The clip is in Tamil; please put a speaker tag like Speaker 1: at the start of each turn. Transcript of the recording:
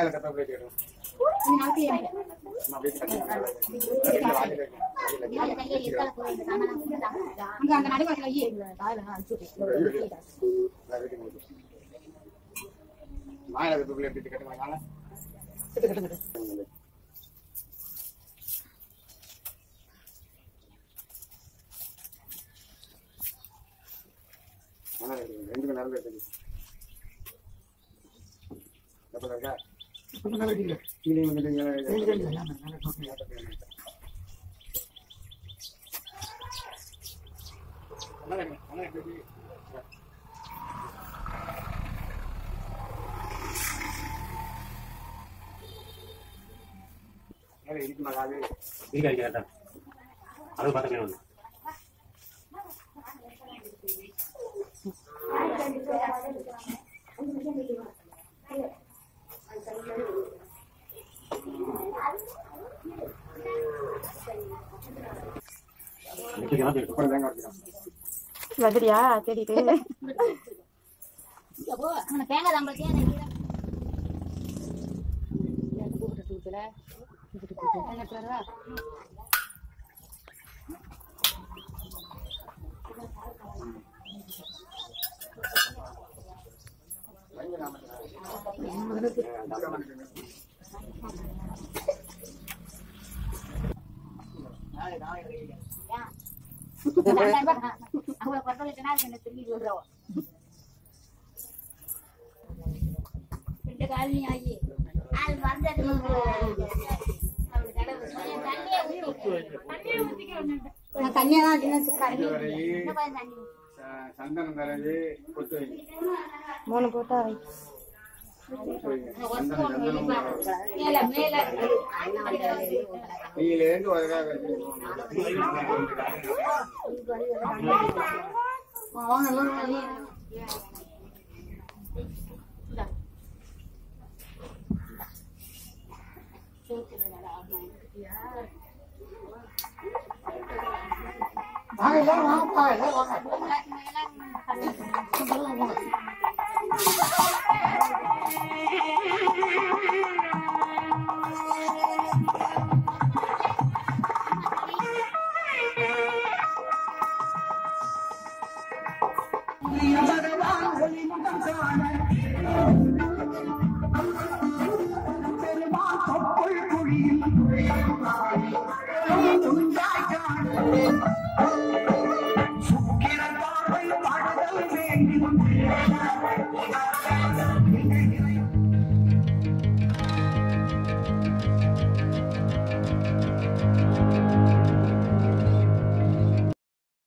Speaker 1: மேல கட்ட போய் கேடும்
Speaker 2: கொஞ்ச நாளைக்கு
Speaker 1: நம்ம அப்படியே கட்டி வாங்கிட்டு
Speaker 2: அங்க அந்த நடுவாட்டில் ஐயே
Speaker 1: மாயில கட்டுக்குள்ள எடுத்துட்டு கட்டுவாங்க ரெண்டு நேரம் எடுத்து எப்ப இருக்கா கீழே வந்துட்டு இருக்குமா காது
Speaker 3: இருக்கா இருக்கா கரெக்டா அது பார்த்துக்கலாம் வந்து
Speaker 1: அப்புறம் தேங்காய் வச்சுக்கலாம்
Speaker 4: வந்துடியா தேடிட்டு
Speaker 2: தேங்காய் தம்பளுக்கு அவளை கொட்டளிட்டனா என்ன திரும்பி விடுறோம் ரெண்டு காலனி ஆகி அது வந்தது தண்ணியா தான் சின்ன தண்ணி இந்த பையன் தண்ணி
Speaker 1: ச- சந்தனம் தரது கொத்து வை.
Speaker 4: மூணு போட்டா
Speaker 1: கொத்து வை. சந்தனம் சந்தனம்
Speaker 2: மேல மேல
Speaker 1: கீழே இருந்து உதகாக
Speaker 2: வாங்க எல்லாம் வெளியே.
Speaker 5: பெருமாள் தொப்புள் குழியில்